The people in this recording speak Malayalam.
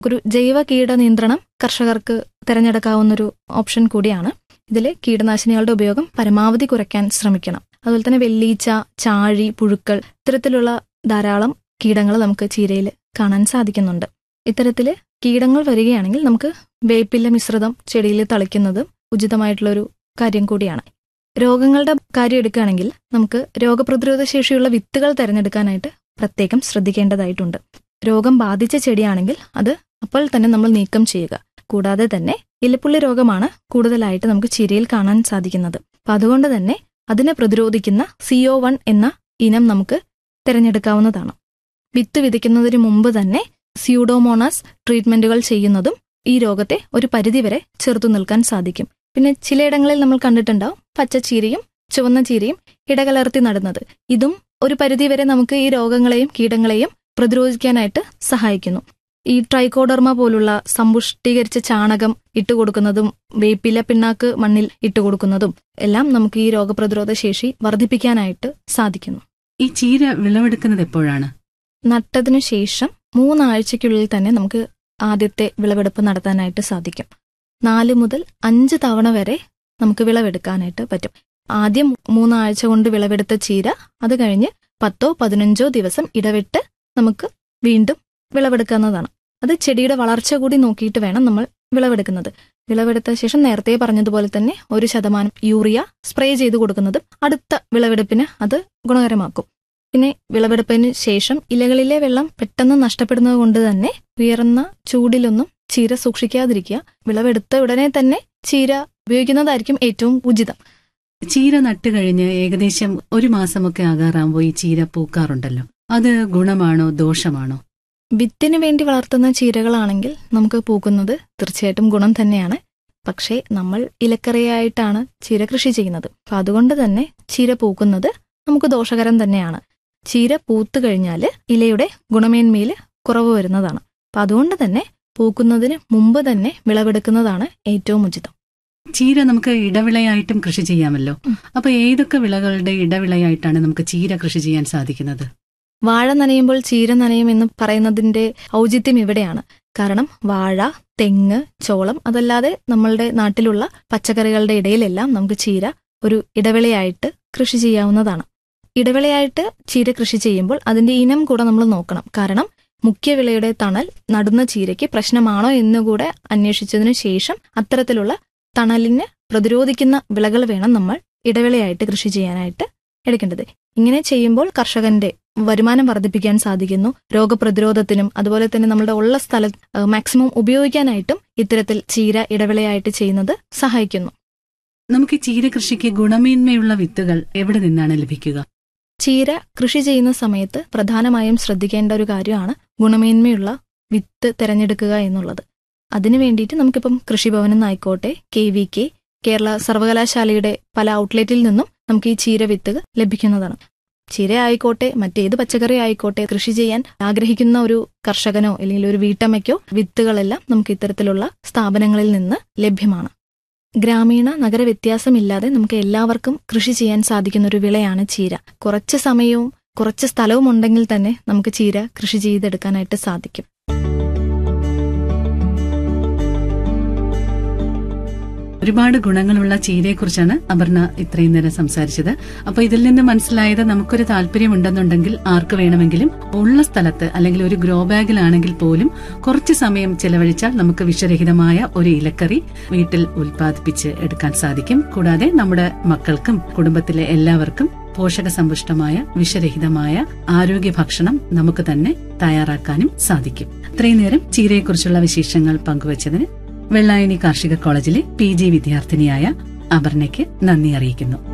ഒരു ജൈവ കീട നിയന്ത്രണം കർഷകർക്ക് തിരഞ്ഞെടുക്കാവുന്ന ഒരു ഓപ്ഷൻ കൂടിയാണ് ഇതിൽ കീടനാശിനികളുടെ ഉപയോഗം പരമാവധി കുറയ്ക്കാൻ ശ്രമിക്കണം അതുപോലെ തന്നെ വെള്ളീച്ച ചാഴി പുഴുക്കൾ ഇത്തരത്തിലുള്ള ധാരാളം കീടങ്ങൾ നമുക്ക് ചീരയിൽ കാണാൻ സാധിക്കുന്നുണ്ട് ഇത്തരത്തിൽ കീടങ്ങൾ വരികയാണെങ്കിൽ നമുക്ക് വേപ്പില മിശ്രിതം ചെടിയിൽ തളിക്കുന്നത് ഉചിതമായിട്ടുള്ളൊരു കാര്യം കൂടിയാണ് രോഗങ്ങളുടെ കാര്യം എടുക്കുകയാണെങ്കിൽ നമുക്ക് രോഗപ്രതിരോധ ശേഷിയുള്ള വിത്തുകൾ തിരഞ്ഞെടുക്കാനായിട്ട് പ്രത്യേകം ശ്രദ്ധിക്കേണ്ടതായിട്ടുണ്ട് രോഗം ബാധിച്ച ചെടിയാണെങ്കിൽ അത് അപ്പോൾ തന്നെ നമ്മൾ നീക്കം ചെയ്യുക കൂടാതെ തന്നെ ഇലപ്പുള്ളി രോഗമാണ് കൂടുതലായിട്ട് നമുക്ക് ചീരയിൽ കാണാൻ സാധിക്കുന്നത് അപ്പൊ അതുകൊണ്ട് തന്നെ അതിനെ പ്രതിരോധിക്കുന്ന സിഒ വൺ എന്ന ഇനം നമുക്ക് തിരഞ്ഞെടുക്കാവുന്നതാണ് വിത്ത് വിതയ്ക്കുന്നതിന് മുമ്പ് തന്നെ സ്യൂഡോമോണാസ് ട്രീറ്റ്മെന്റുകൾ ചെയ്യുന്നതും ഈ രോഗത്തെ ഒരു പരിധിവരെ ചെറുത്തു നിൽക്കാൻ സാധിക്കും പിന്നെ ചിലയിടങ്ങളിൽ നമ്മൾ കണ്ടിട്ടുണ്ടാവും പച്ചച്ചീരയും ചുവന്ന ചീരയും ഇടകലർത്തി നടുന്നത് ഇതും ഒരു പരിധിവരെ നമുക്ക് ഈ രോഗങ്ങളെയും കീടങ്ങളെയും പ്രതിരോധിക്കാനായിട്ട് സഹായിക്കുന്നു ഈ ട്രൈക്കോഡർമ പോലുള്ള സമ്പുഷ്ടീകരിച്ച ചാണകം ഇട്ടുകൊടുക്കുന്നതും വേപ്പില പിണ്ണാക്ക് മണ്ണിൽ ഇട്ടുകൊടുക്കുന്നതും എല്ലാം നമുക്ക് ഈ രോഗപ്രതിരോധ ശേഷി വർദ്ധിപ്പിക്കാനായിട്ട് സാധിക്കുന്നു ഈ ചീര വിളവെടുക്കുന്നത് എപ്പോഴാണ് നട്ടതിനു ശേഷം മൂന്നാഴ്ചയ്ക്കുള്ളിൽ തന്നെ നമുക്ക് ആദ്യത്തെ വിളവെടുപ്പ് നടത്താനായിട്ട് സാധിക്കും നാല് മുതൽ അഞ്ച് തവണ വരെ നമുക്ക് വിളവെടുക്കാനായിട്ട് പറ്റും ആദ്യം മൂന്നാഴ്ച കൊണ്ട് വിളവെടുത്ത ചീര അത് കഴിഞ്ഞ് പത്തോ പതിനഞ്ചോ ദിവസം ഇടവിട്ട് നമുക്ക് വീണ്ടും വിളവെടുക്കാവുന്നതാണ് അത് ചെടിയുടെ വളർച്ച കൂടി നോക്കിയിട്ട് വേണം നമ്മൾ വിളവെടുക്കുന്നത് വിളവെടുത്ത ശേഷം നേരത്തെ പറഞ്ഞതുപോലെ തന്നെ ഒരു ശതമാനം യൂറിയ സ്പ്രേ ചെയ്ത് കൊടുക്കുന്നതും അടുത്ത വിളവെടുപ്പിന് അത് ഗുണകരമാക്കും പിന്നെ വിളവെടുപ്പിന് ശേഷം ഇലകളിലെ വെള്ളം പെട്ടെന്ന് നഷ്ടപ്പെടുന്നത് കൊണ്ട് തന്നെ ഉയർന്ന ചൂടിലൊന്നും ചീര സൂക്ഷിക്കാതിരിക്കുക വിളവെടുത്ത ഉടനെ തന്നെ ചീര ഉപയോഗിക്കുന്നതായിരിക്കും ഏറ്റവും ഉചിതം ചീര നട്ട് കഴിഞ്ഞ് ഏകദേശം ഒരു മാസമൊക്കെ ആകാറാകുമ്പോൾ ഈ ചീര പൂക്കാറുണ്ടല്ലോ അത് ഗുണമാണോ ദോഷമാണോ വിത്തിന് വേണ്ടി വളർത്തുന്ന ചീരകളാണെങ്കിൽ നമുക്ക് പൂക്കുന്നത് തീർച്ചയായിട്ടും ഗുണം തന്നെയാണ് പക്ഷേ നമ്മൾ ഇലക്കറിയായിട്ടാണ് ചീര കൃഷി ചെയ്യുന്നത് അപ്പൊ അതുകൊണ്ട് തന്നെ ചീര പൂക്കുന്നത് നമുക്ക് ദോഷകരം തന്നെയാണ് ചീര പൂത്തു കഴിഞ്ഞാൽ ഇലയുടെ ഗുണമേന്മയിൽ കുറവ് വരുന്നതാണ് അപ്പൊ അതുകൊണ്ട് തന്നെ പൂക്കുന്നതിന് മുമ്പ് തന്നെ വിളവെടുക്കുന്നതാണ് ഏറ്റവും ഉചിതം ചീര നമുക്ക് ഇടവിളയായിട്ടും കൃഷി ചെയ്യാമല്ലോ ഉം. അപ്പൊ ഏതൊക്കെ വിളകളുടെ ഇടവിളയായിട്ടാണ് നമുക്ക് ചീര കൃഷി ചെയ്യാൻ സാധിക്കുന്നത് വാഴ നനയുമ്പോൾ ചീര നനയും എന്ന് പറയുന്നതിന്റെ ഔചിത്യം ഇവിടെയാണ് കാരണം വാഴ തെങ്ങ് ചോളം അതല്ലാതെ നമ്മളുടെ നാട്ടിലുള്ള പച്ചക്കറികളുടെ ഇടയിലെല്ലാം നമുക്ക് ചീര ഒരു ഇടവിളയായിട്ട് കൃഷി ചെയ്യാവുന്നതാണ് ഇടവിളയായിട്ട് ചീര കൃഷി ചെയ്യുമ്പോൾ അതിന്റെ ഇനം കൂടെ നമ്മൾ നോക്കണം കാരണം മുഖ്യ വിളയുടെ തണൽ നടുന്ന ചീരയ്ക്ക് പ്രശ്നമാണോ എന്നുകൂടെ അന്വേഷിച്ചതിനു ശേഷം അത്തരത്തിലുള്ള തണലിനെ പ്രതിരോധിക്കുന്ന വിളകൾ വേണം നമ്മൾ ഇടവിളയായിട്ട് കൃഷി ചെയ്യാനായിട്ട് എടുക്കേണ്ടത് ഇങ്ങനെ ചെയ്യുമ്പോൾ കർഷകന്റെ വരുമാനം വർദ്ധിപ്പിക്കാൻ സാധിക്കുന്നു രോഗപ്രതിരോധത്തിനും അതുപോലെ തന്നെ നമ്മുടെ ഉള്ള സ്ഥലം മാക്സിമം ഉപയോഗിക്കാനായിട്ടും ഇത്തരത്തിൽ ചീര ഇടവിളയായിട്ട് ചെയ്യുന്നത് സഹായിക്കുന്നു നമുക്ക് ഈ ചീര കൃഷിക്ക് ഗുണമേന്മയുള്ള വിത്തുകൾ എവിടെ നിന്നാണ് ലഭിക്കുക ചീര കൃഷി ചെയ്യുന്ന സമയത്ത് പ്രധാനമായും ശ്രദ്ധിക്കേണ്ട ഒരു കാര്യമാണ് ഗുണമേന്മയുള്ള വിത്ത് തിരഞ്ഞെടുക്കുക എന്നുള്ളത് അതിനു വേണ്ടിയിട്ട് നമുക്കിപ്പം കൃഷിഭവനിൽ നിന്നായിക്കോട്ടെ കെ വി കെ കേരള സർവകലാശാലയുടെ പല ഔട്ട്ലെറ്റിൽ നിന്നും നമുക്ക് ഈ ചീര വിത്തുകൾ ലഭിക്കുന്നതാണ് ചീര ആയിക്കോട്ടെ മറ്റേത് പച്ചക്കറി ആയിക്കോട്ടെ കൃഷി ചെയ്യാൻ ആഗ്രഹിക്കുന്ന ഒരു കർഷകനോ അല്ലെങ്കിൽ ഒരു വീട്ടമ്മയ്ക്കോ വിത്തുകളെല്ലാം നമുക്ക് ഇത്തരത്തിലുള്ള സ്ഥാപനങ്ങളിൽ നിന്ന് ലഭ്യമാണ് ഗ്രാമീണ നഗര വ്യത്യാസമില്ലാതെ നമുക്ക് എല്ലാവർക്കും കൃഷി ചെയ്യാൻ സാധിക്കുന്ന ഒരു വിളയാണ് ചീര കുറച്ച് സമയവും കുറച്ച് സ്ഥലവും ഉണ്ടെങ്കിൽ തന്നെ നമുക്ക് ചീര കൃഷി ചെയ്തെടുക്കാനായിട്ട് സാധിക്കും ഒരുപാട് ഗുണങ്ങളുള്ള ചീരയെക്കുറിച്ചാണ് അപർണ ഇത്രയും നേരം സംസാരിച്ചത് അപ്പൊ ഇതിൽ നിന്ന് മനസ്സിലായത് നമുക്കൊരു താല്പര്യമുണ്ടെന്നുണ്ടെങ്കിൽ ആർക്ക് വേണമെങ്കിലും ഉള്ള സ്ഥലത്ത് അല്ലെങ്കിൽ ഒരു ഗ്രോ ബാഗിലാണെങ്കിൽ പോലും കുറച്ച് സമയം ചെലവഴിച്ചാൽ നമുക്ക് വിഷരഹിതമായ ഒരു ഇലക്കറി വീട്ടിൽ ഉൽപ്പാദിപ്പിച്ച് എടുക്കാൻ സാധിക്കും കൂടാതെ നമ്മുടെ മക്കൾക്കും കുടുംബത്തിലെ എല്ലാവർക്കും പോഷക സമ്പുഷ്ടമായ വിഷരഹിതമായ ആരോഗ്യ ഭക്ഷണം നമുക്ക് തന്നെ തയ്യാറാക്കാനും സാധിക്കും ഇത്രയും നേരം ചീരയെക്കുറിച്ചുള്ള വിശേഷങ്ങൾ പങ്കുവച്ചതിന് വെള്ളായണി കാർഷിക കോളേജിലെ പി ജി വിദ്യാർത്ഥിനിയായ അപർണയ്ക്ക് നന്ദി അറിയിക്കുന്നു